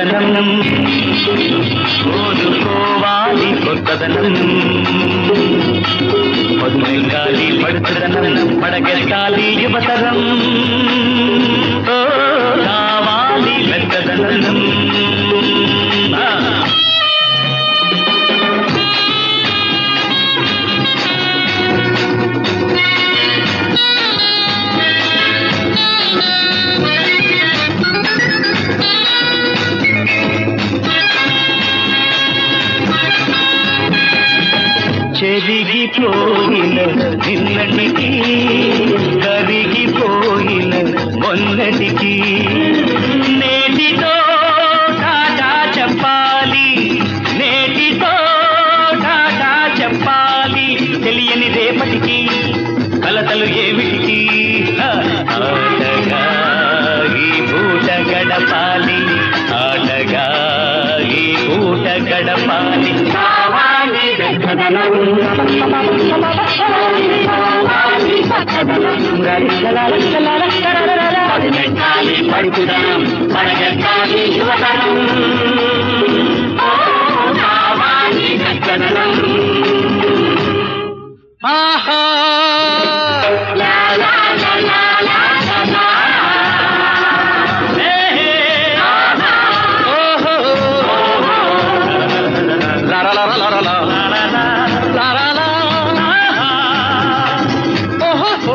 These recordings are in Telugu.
కొత్తదనం కోరుకోవాలి కొత్తదనం పొద్దుగాలి పడుతుదనం పడగెత్తాలి యువతరం ఓ, కావాలి వెక్కదనం ఆ. చెరిగిపోయిన నిన్నటికి కరిగిపోయిన మొన్నటికి నేటితో టాటా చెప్పాలి నేటితో టాటా చెప్పాలి తెలియని రేపటికి కలతలు ఏమిటికి ఆటగా ఈ పూట గడపాలి ఆటగా ఈ పూట గడపాలి కావాలి వెచ్చదనం. పడిపెట్టాలి పడుకుదనం పడగెట్టాలి యువతరం ఓ, కావాలి వెచ్చదనం. ఆహా లా, లా, లా, లా, లా, లా, లా. హే, హే. ఓహో. లా, లా, లా, లా, లా, లా. లా, లా, లా. ఓహో.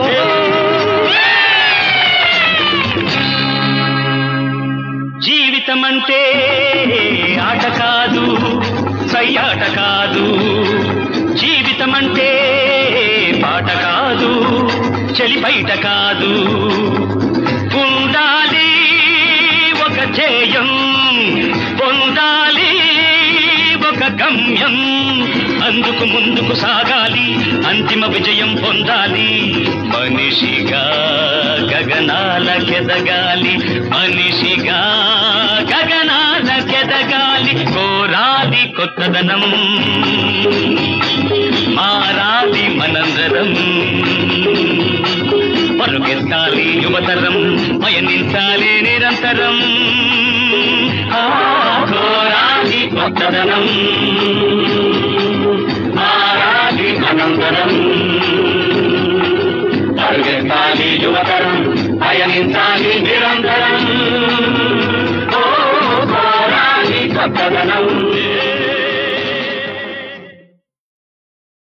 జీవితం అంటే ఆట కాదు సయ్యాట కాదు జీవితం అంటే పాట కాదు చలి బయట కాదు ఉండాలి ఒక ధ్యేయం పొందాలి ఒక గమ్యం అందుకు ముందుకు సాగాలి అంతిమ విజయం పొందాలి మనిషిగా గగనాలకెదగాలి మనిషిగా గగనాలకెదగాలి కోరాలి కొత్తదనం మారాలి మనందరం పరుగెత్తాలి యువతరం పయనించాలి నిరంతరం ఆ, కోరాలి కొత్తదనం మారాలి అనంతరం పరుగెత్తాలి యువతరం పయనించాలి నిరంతరం